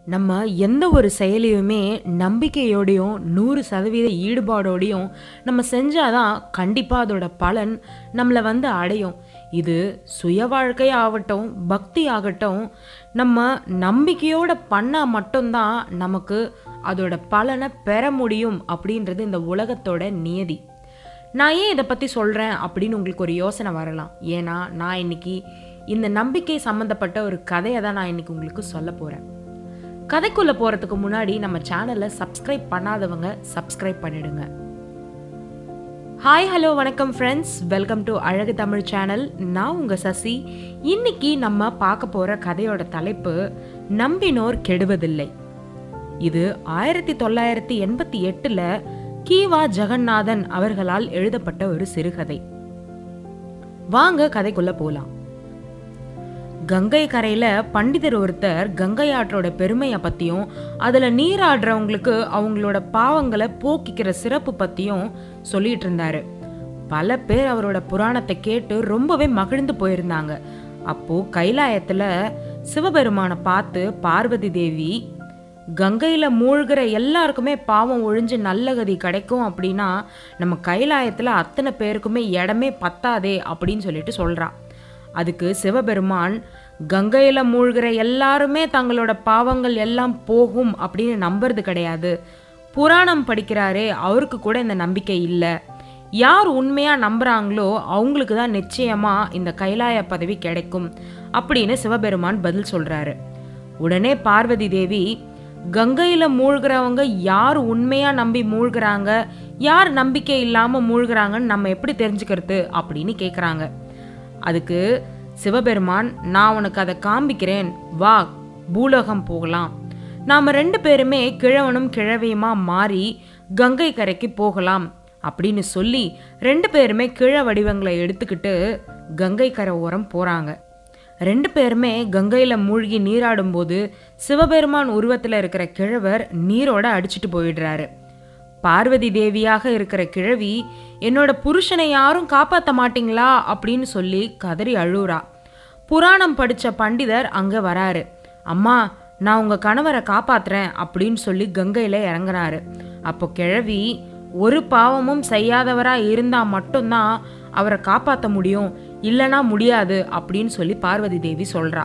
நம்ம எந்த ஒரு செயலையுமே நம்பிக்கையோடையும் நூறு சதவீத ஈடுபாடோடையும் நம்ம செஞ்சாதான் கண்டிப்பாக அதோட பலன் நம்மளை வந்து அடையும் இது சுய வாழ்க்கை ஆகட்டும் பக்தி ஆகட்டும் நம்ம நம்பிக்கையோட பண்ணால் மட்டும்தான் நமக்கு அதோட பலனை பெற முடியும் அப்படின்றது இந்த உலகத்தோட நியதி நான் ஏன் இதை பற்றி சொல்கிறேன் அப்படின்னு உங்களுக்கு ஒரு யோசனை வரலாம் ஏன்னா நான் இன்னைக்கு இந்த நம்பிக்கை சம்மந்தப்பட்ட ஒரு கதையை தான் நான் இன்னைக்கு உங்களுக்கு சொல்ல போகிறேன் கதைக்குள்ளே போகிறதுக்கு முன்னாடி நம்ம சேனலை சப்ஸ்கிரைப் பண்ணாதவங்க சப்ஸ்கிரைப் பண்ணிடுங்க ஹாய் ஹலோ வணக்கம் friends welcome to Azhagu Tamil channel நான் உங்கள் சசி இன்னைக்கு நம்ம பார்க்க போகிற கதையோட தலைப்பு நம்பினோர் கெடுவதில்லை இது ஆயிரத்தி தொள்ளாயிரத்தி எண்பத்தி எட்டில் கீவா ஜெகநாதன் அவர்களால் எழுதப்பட்ட ஒரு சிறுகதை வாங்க கதைக்குள்ள போலாம் கங்கை கரையில பண்டிதர் ஒருத்தர் கங்கை ஆற்றோட பெருமையை பத்தியும் அதுல நீராடுறவங்களுக்கு அவங்களோட பாவங்களை போக்கிக்கிற சிறப்பு பத்தியும் சொல்லிட்டு இருந்தாரு பல பேர் அவரோட புராணத்தை கேட்டு ரொம்பவே மகிழ்ந்து போயிருந்தாங்க அப்போ கைலாயத்துல சிவபெருமானை பார்த்து பார்வதி தேவி கங்கையில மூழ்கிற எல்லாருக்குமே பாவம் ஒழிஞ்சு நல்ல கதி கிடைக்கும் அப்படின்னா நம்ம கைலாயத்துல அத்தனை பேருக்குமே இடமே பத்தாதே அப்படின்னு சொல்லிட்டு சொல்றா அதுக்கு சிவபெருமான் கங்கையில மூழ்கிற எல்லாருமே தங்களோட பாவங்கள் எல்லாம் போகும் அப்படின்னு நம்புறது கிடையாது புராணம் படிக்கிறாரே அவருக்கு கூட இந்த நம்பிக்கை இல்லை யார் உண்மையா நம்புறாங்களோ அவங்களுக்கு தான் நிச்சயமா இந்த கைலாய பதவி கிடைக்கும் அப்படின்னு சிவபெருமான் பதில் சொல்றாரு உடனே பார்வதி தேவி கங்கையில மூழ்கிறவங்க யார் உண்மையா நம்பி மூழ்கிறாங்க யார் நம்பிக்கை இல்லாம மூழ்கிறாங்கன்னு நம்ம எப்படி தெரிஞ்சுக்கிறது அப்படின்னு கேக்குறாங்க அதுக்கு சிவபெருமான் நான் உனக்கு அதை காண்பிக்கிறேன் வா பூலோகம் போகலாம் நாம ரெண்டு பேருமே கிழவனும் கிழவியுமா மாறி கங்கை கரைக்கு போகலாம் அப்படின்னு சொல்லி ரெண்டு பேருமே கிழ வடிவங்களை எடுத்துக்கிட்டு கங்கை கரை ஓரம் போறாங்க ரெண்டு பேருமே கங்கையில மூழ்கி நீராடும்போது சிவபெருமான் உருவத்துல இருக்கிற கிழவர் நீரோட அடிச்சிட்டு போயிடுறாரு பார்வதி தேவியாக இருக்கிற கிழவி என்னோட புருஷனை யாரும் காப்பாத்த மாட்டீங்களா அப்படின்னு சொல்லி கதறி அழுறா புராணம் படிச்ச பண்டிதர் அங்க வராரு அம்மா நான் உங்க கணவரை காப்பாத்துறேன் அப்படின்னு சொல்லி கங்கையில இறங்குறாரு அப்போ கிழவி ஒரு பாவமும் செய்யாதவரா இருந்தா மட்டும்தான் அவரை காப்பாத்த முடியும் இல்லனா முடியாது அப்படின்னு சொல்லி பார்வதி தேவி சொல்றா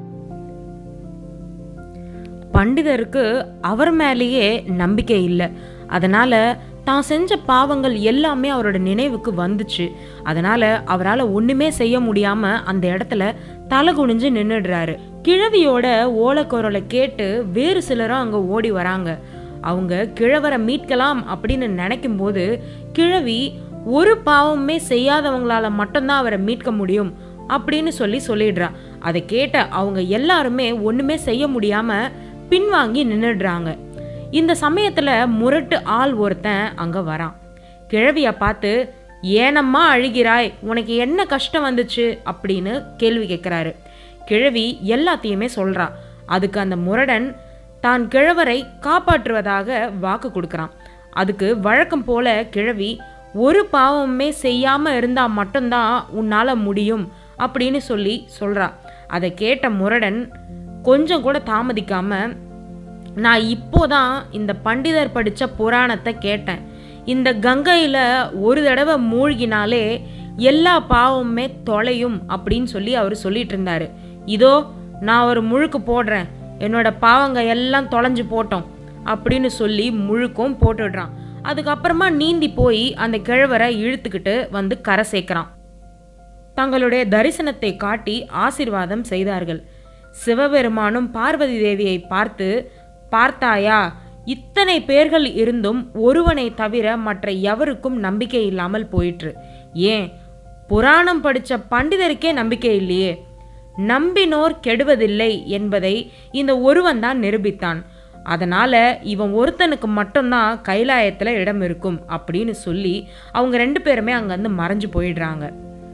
பண்டிதருக்கு அவர் மேலேயே நம்பிக்கை இல்லை அதனால தான் செஞ்ச பாவங்கள் எல்லாமே அவரோட நினைவுக்கு வந்துச்சு அதனால அவரால் ஒண்ணுமே செய்ய முடியாம அந்த இடத்துல தலை குனிஞ்சு நின்றுடுறாரு கிழவியோட ஓலக்குரலை கேட்டு வேறு சிலரும் அங்க ஓடி வராங்க அவங்க கிழவரை மீட்கலாம் அப்படின்னு நினைக்கும் போது கிழவி ஒரு பாவமே செய்யாதவங்களால மட்டும்தான் அவரை மீட்க முடியும் அப்படின்னு சொல்லி சொல்லிடுறா அதை கேட்ட அவங்க எல்லாருமே ஒண்ணுமே செய்ய முடியாம பின்வாங்கி நின்றுடுறாங்க இந்த சமயத்துல முரட்டு ஆள் ஒருத்தன் அங்க வரான் கிழவிய பார்த்து ஏனம்மா அழுகிறாய் உனக்கு என்ன கஷ்டம் வந்துச்சு அப்படின்னு கேள்வி கேட்குறாரு கிழவி எல்லாத்தையுமே சொல்றா அதுக்கு அந்த முரடன் தான் கிழவரை காப்பாற்றுவதாக வாக்கு கொடுக்குறான் அதுக்கு வழக்கம் போல கிழவி ஒரு பாவமே செய்யாம இருந்தா மட்டும்தான் உன்னால முடியும் அப்படின்னு சொல்லி சொல்றா அதை கேட்ட முரடன் கொஞ்சம் கூட தாமதிக்காம நான் இப்போதான் இந்த பண்டிதர் படித்த புராணத்தை கேட்டேன் இந்த கங்கையில் ஒரு தடவை மூழ்கினாலே எல்லா பாவமுமே தொலையும் அப்படின்னு சொல்லி அவர் சொல்லிட்டு இருந்தாரு இதோ நான் ஒரு முழுக்கு போடுறேன் என்னோட பாவங்க எல்லாம் தொலைஞ்சு போட்டோம் அப்படின்னு சொல்லி முழுக்கும் போட்டுடுறான் அதுக்கப்புறமா நீந்தி போய் அந்த கிழவரை இழுத்துக்கிட்டு வந்து கரை சேர்க்கிறான் தங்களுடைய தரிசனத்தை காட்டி ஆசிர்வாதம் செய்தார்கள் சிவபெருமானும் பார்வதி தேவியை பார்த்து பார்த்தாயா இத்தனை பேர்கள் இருந்தும் ஒருவனை தவிர மற்ற எவருக்கும் நம்பிக்கை இல்லாமல் போயிற்று ஏன் புராணம் படிச்ச பண்டிதருக்கே நம்பிக்கை இல்லையே நம்பினோர் கெடுவதில்லை என்பதை இந்த ஒருவன் தான் நிரூபித்தான் அதனால இவன் ஒருத்தனுக்கு மட்டும்தான் கைலாயத்துல இடம் இருக்கும் அப்படின்னு சொல்லி அவங்க ரெண்டு பேருமே அங்கேருந்து மறைஞ்சு போயிடுறாங்க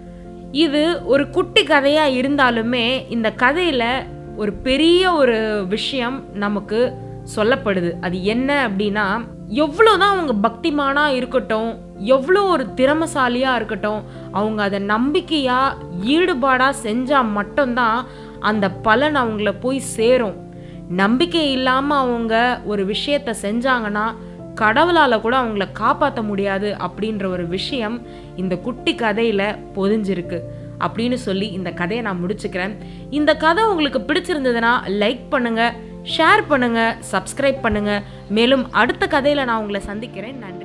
இது ஒரு குட்டி கதையா இருந்தாலுமே இந்த கதையில ஒரு பெரிய ஒரு விஷயம் நமக்கு சொல்லப்படுது அது என்ன அப்படின்னா எவ்வளோதான் அவங்க பக்திமானா இருக்கட்டும் எவ்வளோ ஒரு திறமசாலியா இருக்கட்டும் அவங்க அதை நம்பிக்கையா ஈடுபாடா செஞ்சா மட்டும்தான் அந்த பலன் அவங்கள போய் சேரும் நம்பிக்கை இல்லாமல் அவங்க ஒரு விஷயத்தை செஞ்சாங்கன்னா கடவுளால் கூட அவங்கள காப்பாற்ற முடியாது அப்படின்ற ஒரு விஷயம் இந்த குட்டி கதையில் பொதிஞ்சிருக்கு அப்படின்னு சொல்லி இந்த கதையை நான் முடிச்சுக்கிறேன் இந்த கதை உங்களுக்கு பிடிச்சிருந்ததுன்னா லைக் பண்ணுங்க ஷேர் பண்ணுங்க சப்ஸ்கிரைப் பண்ணுங்க மேலும் அடுத்த கதையில் நான் உங்களை சந்திக்கிறேன் நன்றி